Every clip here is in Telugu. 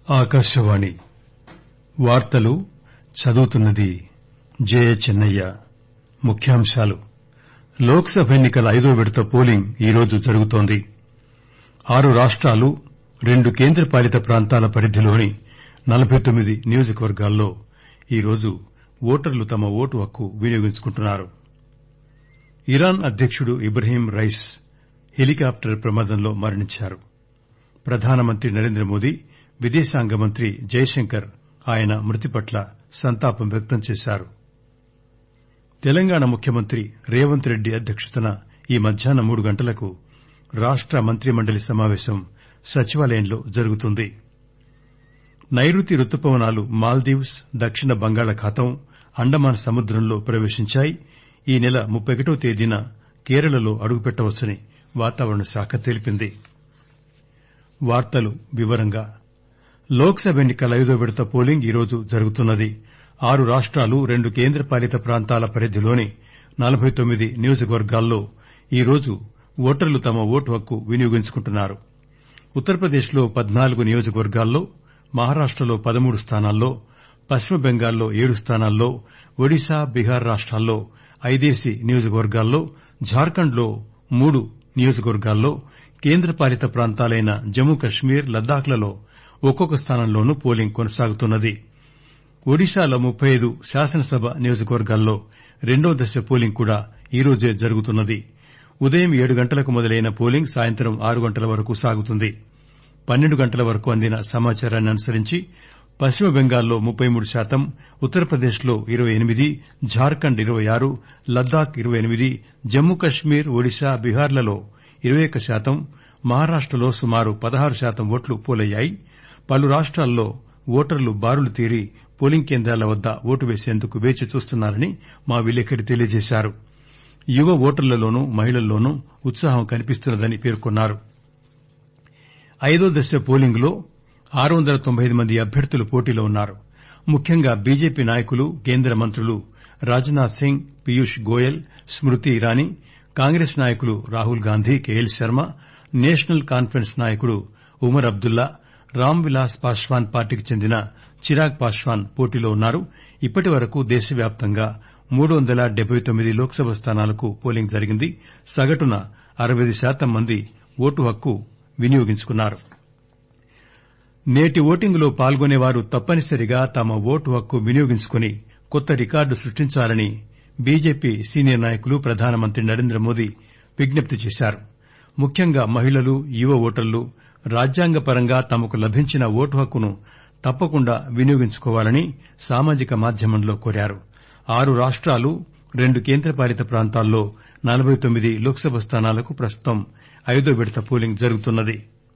ఆకాశవాణి వార్తలు చదువుతున్నది జయచెన్నయ్య ముఖ్యాంశాలు లోక్ సభ ఎన్ని కల ఐదో విడత పోలింగ్ ఈరోజు జరుగుతోంది ఆరు రాష్టాలు రెండు కేంద్ర పాలిత ప్రాంతాల పరిధిలోని నలబై తొమ్మిది నియోజకవర్గాల్లో ఈరోజు ఓటర్లు తమ ఓటు హక్కు వినియోగించుకుంటున్నారు ఇరాన్ అధ్యకుడు ఇబ్రహీం రైస్ హెలికాప్టర్ ప్రమాదంలో మరణించారు ప్రధానమంత్రి నరేంద్రమోదీ విదేశాంగ మంత్రి జైశంకర్ ఆయన మృతి పట్ల సంతాపం వ్యక్తం చేశారు తెలంగాణ ముఖ్యమంత్రి రేవంత్ రెడ్డి అధ్యక్షతన ఈ మధ్యాహ్నం మూడు గంటలకు రాష్ట మంత్రిమండలి సమావేశం సచివాలయంలో జరుగుతుంది నైరుతి రుతుపవనాలు మాల్దీవ్స్ దక్షిణ బంగాళాఖాతం అండమాన్ సముద్రంలో ప్రవేశించాయి ఈ నెల ముప్పై ఒకటో తేదీన కేరళలో అడుగుపెట్టవచ్చని వాతావరణ శాఖ తెలిపింది లోక్ సభ ఎన్ని కల ఐదో విడత పోలింగ్ ఈరోజు జరుగుతున్నది ఆరు రాష్టాలు రెండు కేంద్ర పాలిత ప్రాంతాల పరిధిలోని నలబై తొమ్మిది నియోజకవర్గాల్లో ఈరోజు ఓటర్లు తమ ఓటు హక్కు వినియోగించుకుంటున్నారు ఉత్తరప్రదేశ్ లో పద్నాలుగు నియోజకవర్గాల్లో మహారాష్టలో పదమూడు స్థానాల్లో పశ్చిమ బెంగాల్లో ఏడు స్థానాల్లో ఒడిశా బీహార్ రాష్టాల్లో ఐదేసి నియోజకవర్గాల్లో జార్ఖండ్ లో మూడు నియోజకవర్గాల్లో కేంద్ర పాలిత ప్రాంతాలైన జమ్మూ కశ్మీర్ లద్దాఖ్ లలో ఒక్కొక్క స్థానంలోనూ పోలింగ్ కొనసాగుతున్నది ఒడిశాలో ముప్పై ఐదు శాసనసభ నియోజకవర్గాల్లో రెండో దశ పోలింగ్ కూడా ఈరోజే జరుగుతున్నది ఉదయం ఏడు గంటలకు మొదలైన పోలింగ్ సాయంత్రం ఆరు గంటల వరకు సాగుతుంది పన్నెండు గంటల వరకు అందిన సమాచారాన్ని అనుసరించి పశ్చిమ బెంగాల్లో ముప్పై మూడు శాతం ఉత్తరప్రదేశ్ లో ఇరవై ఎనిమిది జార్ఖండ్ ఇరవై ఆరు లద్దాఖ్ ఇరవై ఎనిమిది జమ్మూ కశ్మీర్ ఒడిశా బీహార్లలో ఇరవై ఒక్క శాతం మహారాష్టలో సుమారు పదహారు శాతం ఓట్లు పోలయ్యాయి పలు రాష్టాల్లో ఓటర్లు బారులు తీరి పోలింగ్ కేంద్రాల వద్ద ఓటు వేసేందుకు వేచి చూస్తున్నారని మా విలేకరి తెలియజేశారు యువ ఓటర్లలోనూ మహిళల్లోనూ ఉత్సాహం కనిపిస్తున్నదని పేర్కొన్నారు ఐదో దశ పోలింగ్ లో ఆరు వందల తొంభై ఐదు మంది అభ్యర్థులు పోటీలో ఉన్నారు ముఖ్యంగా బీజేపీ నాయకులు కేంద్ర మంత్రులు రాజ్నాథ్ సింగ్ పీయూష్ గోయల్ స్మృతి ఇరానీ కాంగ్రెస్ నాయకులు రాహుల్ గాంధీ కేఎల్ శర్మ నేషనల్ కాన్ఫరెన్స్ నాయకుడు ఉమర్ అబ్దుల్లా రామ్ విలాస్ పాశ్వాన్ పార్టీకి చెందిన చిరాగ్ పాశ్వాన్ పోటీలో ఉన్నారు ఇప్పటి వరకు దేశవ్యాప్తంగా మూడు వందల డెబ్బై తొమ్మిది లోక్ సభ స్థానాలకు పోలింగ్ జరిగింది సగటున అరవై ఐదు శాతం మంది ఓటు హక్కు వినియోగించుకున్నారు నేటి ఓటింగ్ లో పాల్గొనేవారు తప్పనిసరిగా తమ ఓటు హక్కు వినియోగించుకుని కొత్త రికార్డు సృష్టించాలని బీజేపీ సీనియర్ నాయకులు ప్రధానమంత్రి నరేంద్రమోదీ విజ్ఞప్తి చేశారు ముఖ్యంగా మహిళలు యువ ఓటర్లు రాజ్యాంగపరంగా తమకు లభించిన ఓటు హక్కును తప్పకుండా వినియోగించుకోవాలని సామాజిక మాధ్యమంలో కోరారు ఆరు రాష్టాలు రెండు కేంద్రపాలిత ప్రాంతాల్లో నలబై తొమ్మిది లోక్ సభ స్థానాలకు ప్రస్తుతం ఐదో విడత పోలింగ్ జరుగుతున్నది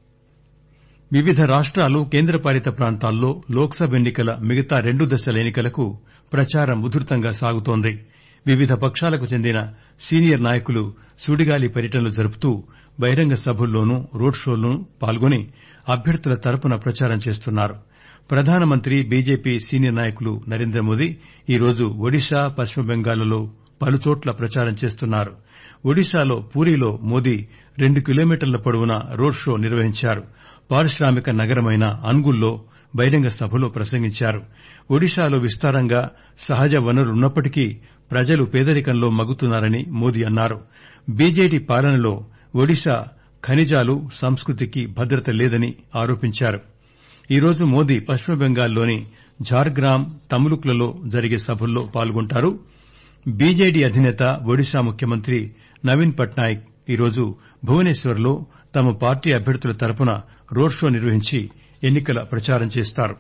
వివిధ రాష్టాలు కేంద్రపాలిత ప్రాంతాల్లో లోక్ సభ ఎన్ని కల మిగతా రెండు దశల ఎన్ని కలకు ప్రచారం ఉధృతంగా సాగుతోంది వివిధ పక్షాలకు చెందిన సీనియర్ నాయకులు సుడిగాలి పర్యటనలు జరుపుతూ బహిరంగ సభల్లోనూ రోడ్ షోల్లోనూ పాల్గొని అభ్యర్థుల తరపున ప్రచారం చేస్తున్నారు ప్రధానమంత్రి బీజేపీ సీనియర్ నాయకులు నరేంద్రమోదీ ఈరోజు ఒడిశా పశ్చిమ బెంగాల్లో పలుచోట్ల ప్రచారం చేస్తున్నారు ఒడిశాలో పూరీలో మోదీ రెండు కిలోమీటర్ల పొడవున రోడ్ షో నిర్వహించారు పారిశ్రామిక నగరమైన అన్గుల్లో బహిరంగ సభలో ప్రసంగించారు ఒడిశాలో విస్తారంగా సహజ వనరులున్నప్పటికీ ప్రజలు పేదరికంలో మగ్గుతున్నారని మోదీ అన్నారు బీజేడీ పాలనలో ఒడిశా ఖనిజాలు సంస్కృతికి భద్రత లేదని ఆరోపించారు ఈరోజు మోదీ పశ్చిమ బెంగాల్లోని ఝార్గ్రామ్ తములుక్లలో జరిగే సభల్లో పాల్గొంటారు బీజేడీ అధినేత ఒడిశా ముఖ్యమంత్రి నవీన్ పట్నాయక్ ఈరోజు భువనేశ్వర్ లో తమ పార్టీ అభ్యర్థుల తరపున రోడ్ షో నిర్వహించి ఎన్ని కల ప్రచారం చేస్తారు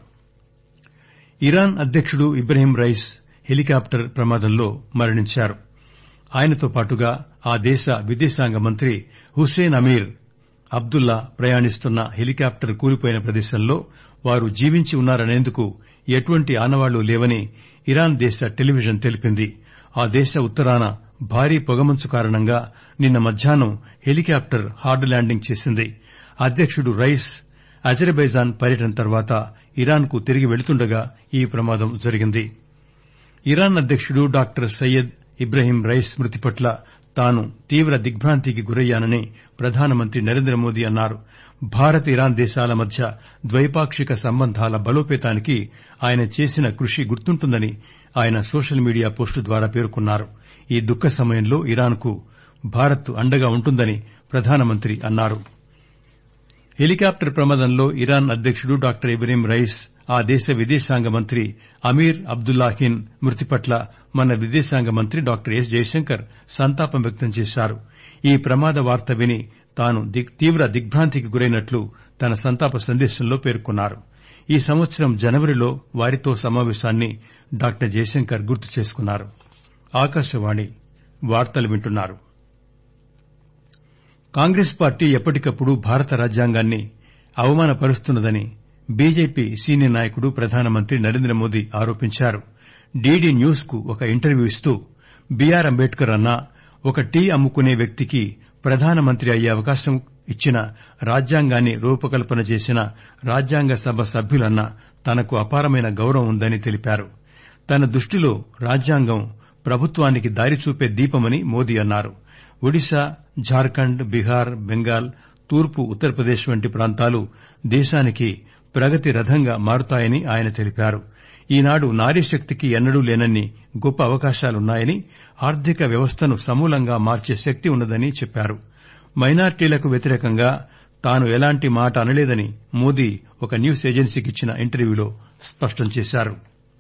ఇరాన్ అధ్యకుడు ఇబ్రహీం రైస్ హెలికాప్టర్ ప్రమాదంలో మరణించారు ఆయనతో పాటుగా ఆ దేశ విదేశాంగ మంత్రి హుస్సేన్ అమీర్ అబ్దుల్లా ప్రయాణిస్తున్న హెలికాప్టర్ కూలిపోయిన ప్రదేశంలో వారు జీవించి ఉన్నారనేందుకు ఎటువంటి ఆనవాళ్లు లేవని ఇరాన్ దేశ టెలివిజన్ తెలిపింది ఆ దేశ ఉత్తరాన భారీ పొగమంచు కారణంగా నిన్న మధ్యాహ్నం హెలికాప్టర్ హార్డ్ ల్యాండింగ్ చేసింది అధ్యకుడు రైస్ అజర్బైజాన్ పర్యటన తర్వాత ఇరాన్ కు తిరిగి వెళుతుండగా ఈ ప్రమాదం జరిగింది ఇరాన్ అధ్యకుడు డాక్టర్ సయ్యద్ ఇబ్రహీం రైస్ మృతి పట్ల తాను తీవ్ర దిగ్బాంతికి గురయ్యానని ప్రధానమంత్రి నరేంద్రమోదీ అన్నారు భారత్ ఇరాన్ దేశాల మధ్య ద్వైపాక్షిక సంబంధాల బలోపేతానికి ఆయన చేసిన కృషి గుర్తుంటుందని ఆయన సోషల్ మీడియా పోస్టు ద్వారా పేర్కొన్నారు ఈ దుఃఖ సమయంలో ఇరాన్ కు భారత్ అండగా ఉంటుందని ప్రధానమంత్రి అన్నారు హెలికాప్టర్ ప్రమాదంలో ఇరాన్ అధ్యకుడు డాక్టర్ ఇబ్రహీం రైస్ ఆ దేశ విదేశాంగ మంత్రి అమీర్ అబ్దుల్లాహిన్ మృతి పట్ల మన విదేశాంగ మంత్రి డాక్టర్ ఎస్ జయశంకర్ సంతాపం వ్యక్తం చేశారు ఈ ప్రమాద వార్త విని తాను తీవ్ర దిగ్బాంతికి గురైనట్లు తన సంతాప సందేశంలో పేర్కొన్నారు ఈ సంవత్సరం జనవరిలో వారితో సమావేశాన్ని డాక్టర్ జయశంకర్ గుర్తు చేసుకున్నారు ఆకాశవాణి వార్తలు వింటున్నారు కాంగ్రెస్ పార్టీ ఎప్పటికప్పుడు భారత రాజ్యాంగాన్ని అవమానపరుస్తున్నదని బీజేపీ సీనియర్ నాయకుడు ప్రధానమంత్రి నరేంద్రమోదీ ఆరోపించారు డీడీ న్యూస్ కు ఒక ఇంటర్వ్యూ ఇస్తూ బీఆర్ అంబేడ్కర్ అన్నా ఒక టీ అమ్ముకునే వ్యక్తికి ప్రధానమంత్రి అయ్యే అవకాశం ఇచ్చిన రాజ్యాంగాన్ని రూపకల్పన చేసిన రాజ్యాంగ సభ సభ్యులన్నా తనకు అపారమైన గౌరవం ఉందని తెలిపారు తన దృష్టిలో రాజ్యాంగం ప్రభుత్వానికి దారి చూపే దీపమని మోదీ అన్నారు ఒడిశా జార్ఖండ్ బీహార్ బెంగాల్ తూర్పు ఉత్తరప్రదేశ్ వంటి ప్రాంతాలు దేశానికి ప్రగతి రథంగా మారుతాయని ఆయన తెలిపారు ఈనాడు నారీశక్తికి ఎన్నడూ లేనన్ని గొప్ప అవకాశాలున్నాయని ఆర్థిక వ్యవస్థను సమూలంగా మార్చే శక్తి ఉన్నదని చెప్పారు మైనార్టీలకు వ్యతిరేకంగా తాను ఎలాంటి మాట అనలేదని మోదీ ఒక న్యూస్ ఏజెన్సీకిచ్చిన ఇంటర్వ్యూలో స్పష్టం చేశారు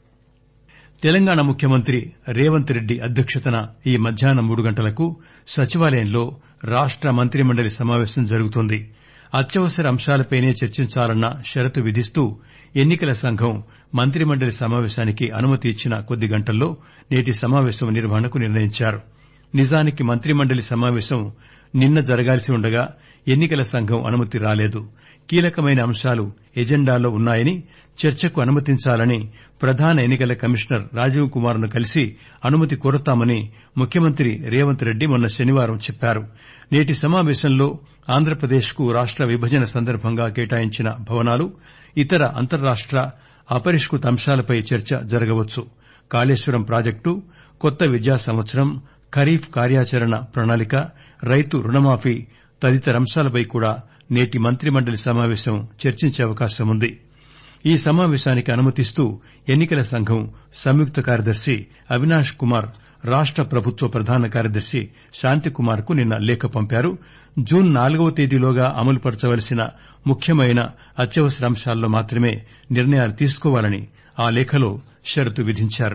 తెలంగాణ ముఖ్యమంత్రి రేవంత్ రెడ్డి అధ్యక్షతన ఈ మధ్యాహ్నం మూడు గంటలకు సచివాలయంలో రాష్ట మంత్రిమండలి సమావేశం జరుగుతోంది అత్యవసర అంశాలపైనే చర్చించాలన్న షరతు విధిస్తూ ఎన్నికల సంఘం మంత్రిమండలి సమావేశానికి అనుమతి ఇచ్చిన కొద్ది గంటల్లో నేటి సమావేశం నిర్వహణకు నిర్ణయించారు నిజానికి మంత్రిమండలి సమావేశం నిన్న జరగాల్సి ఉండగా ఎన్నికల సంఘం అనుమతి రాలేదు కీలకమైన అంశాలు ఎజెండాలో ఉన్నాయని చర్చకు అనుమతించాలని ప్రధాన ఎన్నికల కమిషనర్ రాజీవ్ కుమార్ ను కలిసి అనుమతి కోరతామని ముఖ్యమంత్రి రేవంత్ రెడ్డి మొన్న శనివారం చెప్పారు నేటి సమావేశంలో ఆంధ్రప్రదేశ్ కు రాష్ట విభజన సందర్భంగా కేటాయించిన భవనాలు ఇతర అంతర్రాష్ట అపరిష్కృత అంశాలపై చర్చ జరగవచ్చు కాళేశ్వరం ప్రాజెక్టు కొత్త విద్యా సంవత్సరం ఖరీఫ్ కార్యాచరణ ప్రణాళిక రైతు రుణమాఫీ తదితర అంశాలపై కూడా నేటి మంత్రిమండలి సమావేశం చర్చించే అవకాశం ఉంది ఈ సమావేశానికి అనుమతిస్తూ ఎన్నికల సంఘం సంయుక్త కార్యదర్శి అవినాష్ కుమార్ రాష్ట ప్రభుత్వ ప్రధాన కార్యదర్శి శాంతికుమార్ కు నిన్న లేఖ పంపారు జూన్ నాలుగవ తేదీలోగా అమలుపరచవలసిన ముఖ్యమైన అత్యవసర అంశాల్లో మాత్రమే నిర్ణయాలు తీసుకోవాలని ఆ లేఖలో షరతు విధించారు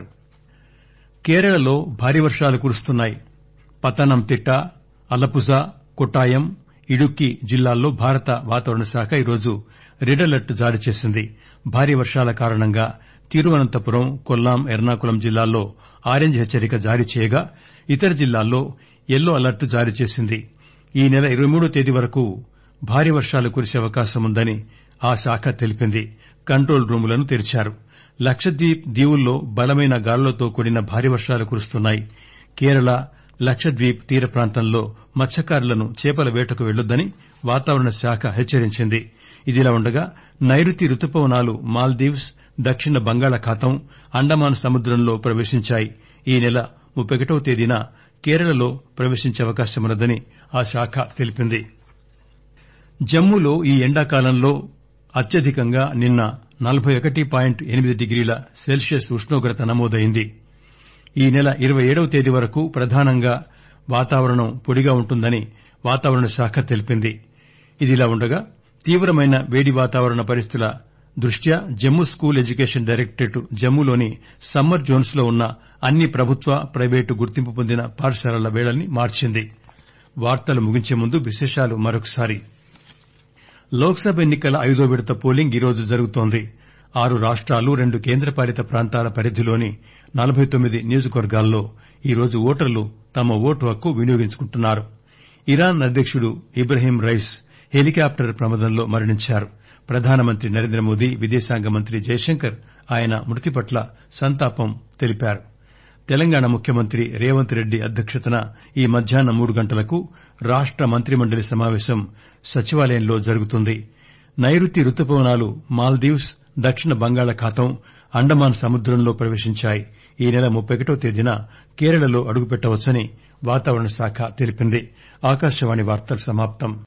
కేరళలో భారీ వర్షాలు కురుస్తున్నాయి పతనంతిట్ట అలపుజ కొట్టాయం ఇడుక్కి జిల్లాల్లో భారత వాతావరణ శాఖ ఈరోజు రెడ్ అలర్ట్ జారీ చేసింది భారీ వర్షాల కారణంగా తిరువనంతపురం కొల్లాం ఎర్నాకుళం జిల్లాల్లో ఆరెంజ్ హెచ్చరిక జారీ చేయగా ఇతర జిల్లాల్లో యెల్లో అలర్ట్ జారీ చేసింది ఈ నెల ఇరవై మూడో తేదీ వరకు భారీ వర్షాలు కురిసే అవకాశం ఉందని ఆ శాఖ తెలిపింది కంట్రోల్ రూములను తెరిచారు లక్షద్వీప్ దీవుల్లో బలమైన గాలులతో కూడిన భారీ వర్షాలు కురుస్తున్నాయి కేరళ లక్షద్వీప్ తీర ప్రాంతంలో మత్స్యకారులను చేపల వేటకు వెళ్లొద్దని వాతావరణ శాఖ హెచ్చరించింది ఇదిలా ఉండగా నైరుతి రుతుపవనాలు మాల్దీవ్స్ దక్షిణ బంగాళాఖాతం అండమాన్ సముద్రంలో ప్రవేశించాయి ఈ నెల ముప్పై ఒకటవ తేదీన కేరళలో ప్రవేశించే అవకాశమున్నదని ఆ శాఖ తెలిపింది జమ్మూలో ఈ ఎండాకాలంలో అత్యధికంగా నిన్న నలబై ఒకటి పాయింట్ ఎనిమిది డిగ్రీల సెల్సియస్ ఉష్ణోగ్రత నమోదైంది ఈ నెల ఇరవై ఏడవ తేదీ వరకు ప్రధానంగా వాతావరణం పొడిగా ఉంటుందని వాతావరణ శాఖ తెలిపింది ఇదిలా ఉండగా తీవ్రమైన వేడి వాతావరణ పరిస్థితుల దృష్ట్యా జమ్మూ స్కూల్ ఎడ్యుకేషన్ డైరెక్టరేట్ జమ్మూలోని సమ్మర్ జోన్స్ లో ఉన్న అన్ని ప్రభుత్వ ప్రైవేటు గుర్తింపు పొందిన పాఠశాలల పేళల్ని మార్చింది వార్తలు ముగించే ముందు విశేషాలు మరొకసారి లోక్ సభ ఎన్నికల ఐదో విడత పోలింగ్ ఈరోజు జరుగుతోంది ఆరు రాష్టాలు రెండు కేంద్రపాలిత ప్రాంతాల పరిధిలోని నలబై తొమ్మిది నియోజకవర్గాల్లో ఈరోజు ఓటర్లు తమ ఓటు హక్కు వినియోగించుకుంటున్నారు ఇరాన్ అధ్యకుడు ఇబ్రహీం రైస్ హెలికాప్టర్ ప్రమాదంలో మరణించారు ప్రధానమంత్రి నరేంద్ర మోదీ విదేశాంగ మంత్రి జయశంకర్ ఆయన మృతి పట్ల సంతాపం తెలిపారు తెలంగాణ ముఖ్యమంత్రి రేవంత్ రెడ్డి అధ్యక్షతన ఈ మధ్యాహ్నం మూడు గంటలకు రాష్ట మంత్రిమండలి సమావేశం సచివాలయంలో జరుగుతుంది నైరుతి రుతుపవనాలు మాల్దీవ్స్ దక్షిణ బంగాళాఖాతం అండమాన్ సముద్రంలో ప్రవేశించాయి ఈ నెల ముప్పై ఒకటో తేదీన కేరళలో అడుగుపెట్టవచ్చని వాతావరణ శాఖ తెలిపింది